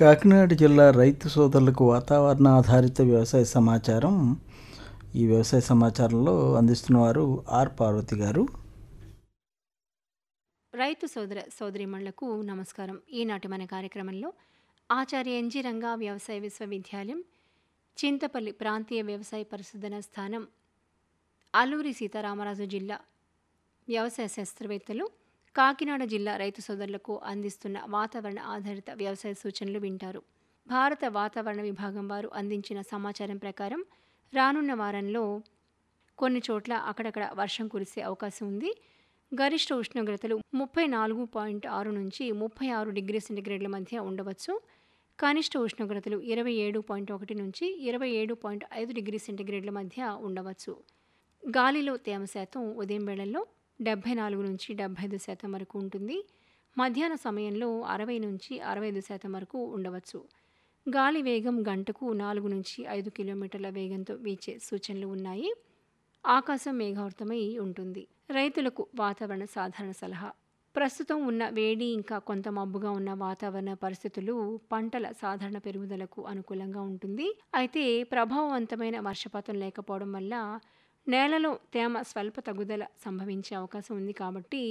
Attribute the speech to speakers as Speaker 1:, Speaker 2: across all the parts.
Speaker 1: కాకినాడ జిల్లా రైతు సోదరులకు వాతావరణ ఆధారిత వ్యవసాయ సమాచారం ఈ వ్యవసాయ సమాచారంలో అందిస్తున్నవారు ఆర్ పార్వతి గారు
Speaker 2: రైతు సోదర సోదరిమణులకు నమస్కారం ఈనాటి మన కార్యక్రమంలో ఆచార్య ఎన్జి రంగా వ్యవసాయ విశ్వవిద్యాలయం చింతపల్లి ప్రాంతీయ వ్యవసాయ పరిశోధన స్థానం అల్లూరి సీతారామరాజు జిల్లా వ్యవసాయ శాస్త్రవేత్తలు కాకినాడ జిల్లా రైతు సోదరులకు అందిస్తున్న వాతావరణ ఆధారిత వ్యవసాయ సూచనలు వింటారు భారత వాతావరణ విభాగం వారు అందించిన సమాచారం ప్రకారం రానున్న వారంలో కొన్ని చోట్ల అక్కడక్కడ వర్షం కురిసే అవకాశం ఉంది గరిష్ట ఉష్ణోగ్రతలు ముప్పై నాలుగు పాయింట్ ఆరు నుంచి ముప్పై ఆరు డిగ్రీ సెంటీగ్రేడ్ల మధ్య ఉండవచ్చు కనిష్ట ఉష్ణోగ్రతలు ఇరవై ఏడు పాయింట్ ఒకటి నుంచి ఇరవై ఏడు పాయింట్ ఐదు డిగ్రీ సెంటీగ్రేడ్ల మధ్య ఉండవచ్చు గాలిలో తేమ శాతం ఉదయం వేళల్లో డెబ్బై నాలుగు నుంచి డెబ్బై ఐదు శాతం వరకు ఉంటుంది మధ్యాహ్న సమయంలో అరవై నుంచి అరవై ఐదు శాతం వరకు ఉండవచ్చు గాలి వేగం గంటకు నాలుగు నుంచి ఐదు కిలోమీటర్ల వేగంతో వీచే సూచనలు ఉన్నాయి ఆకాశం మేఘావృతమై ఉంటుంది రైతులకు వాతావరణ సాధారణ సలహా ప్రస్తుతం ఉన్న వేడి ఇంకా కొంత మబ్బుగా ఉన్న వాతావరణ పరిస్థితులు పంటల సాధారణ పెరుగుదలకు అనుకూలంగా ఉంటుంది అయితే ప్రభావవంతమైన వర్షపాతం లేకపోవడం వల్ల నేలలో తేమ స్వల్ప తగ్గుదల సంభవించే అవకాశం ఉంది కాబట్టి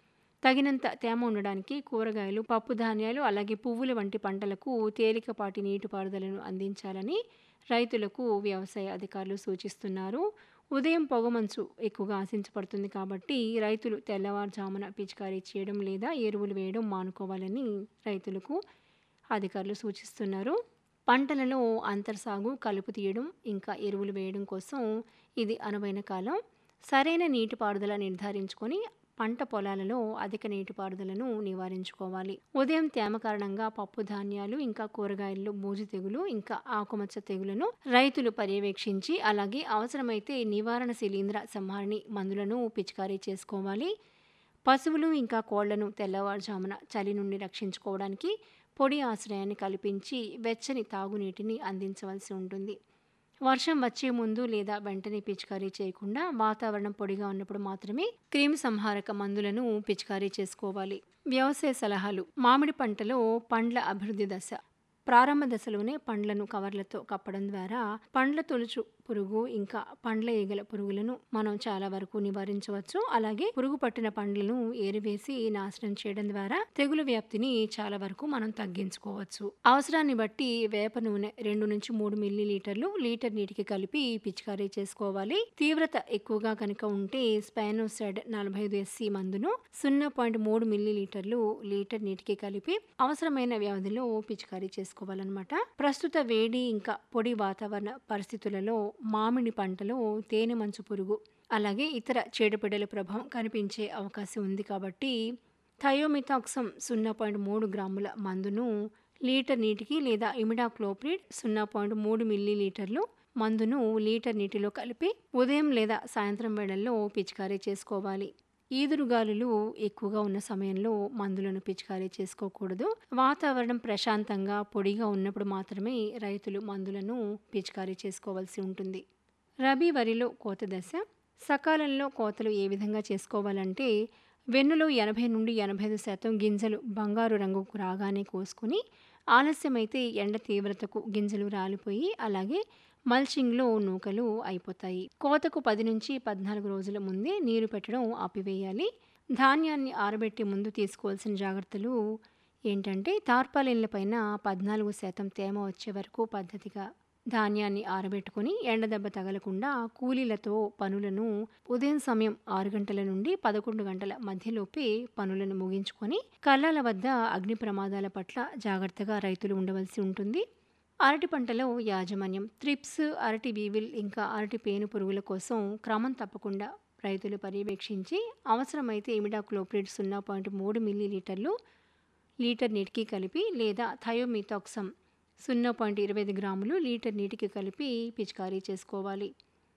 Speaker 2: తగినంత తేమ ఉండడానికి కూరగాయలు పప్పు ధాన్యాలు అలాగే పువ్వుల వంటి పంటలకు తేలికపాటి నీటిపారుదలను అందించాలని రైతులకు వ్యవసాయ అధికారులు సూచిస్తున్నారు ఉదయం పొగమంచు ఎక్కువగా ఆశించబడుతుంది కాబట్టి రైతులు తెల్లవారుజామున పిచికారీ చేయడం లేదా ఎరువులు వేయడం మానుకోవాలని రైతులకు అధికారులు సూచిస్తున్నారు పంటలలో అంతర్సాగు కలుపు తీయడం ఇంకా ఎరువులు వేయడం కోసం ఇది అనువైన కాలం సరైన నీటిపారుదల నిర్ధారించుకొని పంట పొలాలలో అధిక నీటిపారుదలను నివారించుకోవాలి ఉదయం తేమ కారణంగా పప్పు ధాన్యాలు ఇంకా కూరగాయల్లో బూజు తెగులు ఇంకా ఆకుమచ్చ తెగులను రైతులు పర్యవేక్షించి అలాగే అవసరమైతే నివారణ శిలీంద్ర సంహారిణి మందులను పిచికారీ చేసుకోవాలి పశువులు ఇంకా కోళ్లను తెల్లవారుజామున చలి నుండి రక్షించుకోవడానికి పొడి ఆశ్రయాన్ని కల్పించి వెచ్చని తాగునీటిని అందించవలసి ఉంటుంది వర్షం వచ్చే ముందు లేదా వెంటనే పిచికారీ చేయకుండా వాతావరణం పొడిగా ఉన్నప్పుడు మాత్రమే క్రిమి సంహారక మందులను పిచికారీ చేసుకోవాలి వ్యవసాయ సలహాలు మామిడి పంటలో పండ్ల అభివృద్ధి దశ ప్రారంభ దశలోనే పండ్లను కవర్లతో కప్పడం ద్వారా పండ్ల తొలుచు పురుగు ఇంకా పండ్ల ఈగల పురుగులను మనం చాలా వరకు నివారించవచ్చు అలాగే పురుగు పట్టిన పండ్లను ఏరివేసి నాశనం చేయడం ద్వారా తెగులు వ్యాప్తిని చాలా వరకు మనం తగ్గించుకోవచ్చు అవసరాన్ని బట్టి వేప నూనె రెండు నుంచి మూడు మిల్లీ లీటర్లు లీటర్ నీటికి కలిపి పిచికారీ చేసుకోవాలి తీవ్రత ఎక్కువగా కనుక ఉంటే స్పానోసైడ్ నలభై ఐదు ఎస్సీ మందును సున్నా పాయింట్ మూడు మిల్లీ లీటర్లు లీటర్ నీటికి కలిపి అవసరమైన వ్యవధిలో పిచికారీ చేసుకోవాలన్నమాట ప్రస్తుత వేడి ఇంకా పొడి వాతావరణ పరిస్థితులలో మామిడి పంటలో తేనె మంచు పురుగు అలాగే ఇతర చీడపీడల ప్రభావం కనిపించే అవకాశం ఉంది కాబట్టి థయోమిథాక్సమ్ సున్నా పాయింట్ మూడు గ్రాముల మందును లీటర్ నీటికి లేదా ఇమిడాక్లోప్రిడ్ సున్నా పాయింట్ మూడు మిల్లీ లీటర్లు మందును లీటర్ నీటిలో కలిపి ఉదయం లేదా సాయంత్రం వేళల్లో పిచికారీ చేసుకోవాలి ఈదురుగాలులు ఎక్కువగా ఉన్న సమయంలో మందులను పిచికారీ చేసుకోకూడదు వాతావరణం ప్రశాంతంగా పొడిగా ఉన్నప్పుడు మాత్రమే రైతులు మందులను పిచికారీ చేసుకోవాల్సి ఉంటుంది రబీ వరిలో కోత దశ సకాలంలో కోతలు ఏ విధంగా చేసుకోవాలంటే వెన్నులో ఎనభై నుండి ఎనభై ఐదు శాతం గింజలు బంగారు రంగుకు రాగానే కోసుకొని ఆలస్యమైతే ఎండ తీవ్రతకు గింజలు రాలిపోయి అలాగే మల్చింగ్లో నూకలు అయిపోతాయి కోతకు పది నుంచి పద్నాలుగు రోజుల ముందే నీరు పెట్టడం ఆపివేయాలి ధాన్యాన్ని ఆరబెట్టే ముందు తీసుకోవాల్సిన జాగ్రత్తలు ఏంటంటే తార్పాలిన్ల పైన పద్నాలుగు శాతం తేమ వచ్చే వరకు పద్ధతిగా ధాన్యాన్ని ఆరబెట్టుకుని ఎండదెబ్బ తగలకుండా కూలీలతో పనులను ఉదయం సమయం ఆరు గంటల నుండి పదకొండు గంటల మధ్యలోపే పనులను ముగించుకొని కళ్ళాల వద్ద అగ్ని ప్రమాదాల పట్ల జాగ్రత్తగా రైతులు ఉండవలసి ఉంటుంది అరటి పంటలో యాజమాన్యం త్రిప్స్ అరటి వీవిల్ ఇంకా అరటి పేను పురుగుల కోసం క్రమం తప్పకుండా రైతులు పర్యవేక్షించి అవసరమైతే ఇమిడాక్లోప్రిడ్ సున్నా పాయింట్ మూడు మిల్లీ లీటర్లు లీటర్ నీటికి కలిపి లేదా థయోమిథాక్సమ్ సున్నా పాయింట్ ఇరవై ఐదు గ్రాములు లీటర్ నీటికి కలిపి పిచికారీ చేసుకోవాలి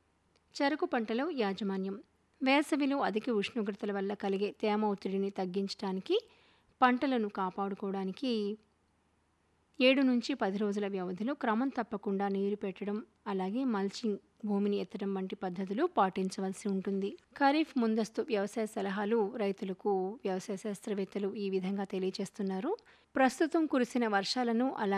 Speaker 2: చెరకు పంటలో యాజమాన్యం వేసవిలో అధిక ఉష్ణోగ్రతల వల్ల కలిగే తేమ ఒత్తిడిని తగ్గించడానికి పంటలను కాపాడుకోవడానికి ఏడు నుంచి పది రోజుల వ్యవధిలో క్రమం తప్పకుండా నీరు పెట్టడం అలాగే మల్చింగ్ భూమిని ఎత్తడం వంటి పద్ధతులు పాటించవలసి ఉంటుంది ఖరీఫ్ ముందస్తు వ్యవసాయ సలహాలు రైతులకు వ్యవసాయ శాస్త్రవేత్తలు ఈ విధంగా తెలియజేస్తున్నారు ప్రస్తుతం కురిసిన వర్షాలను అలాగే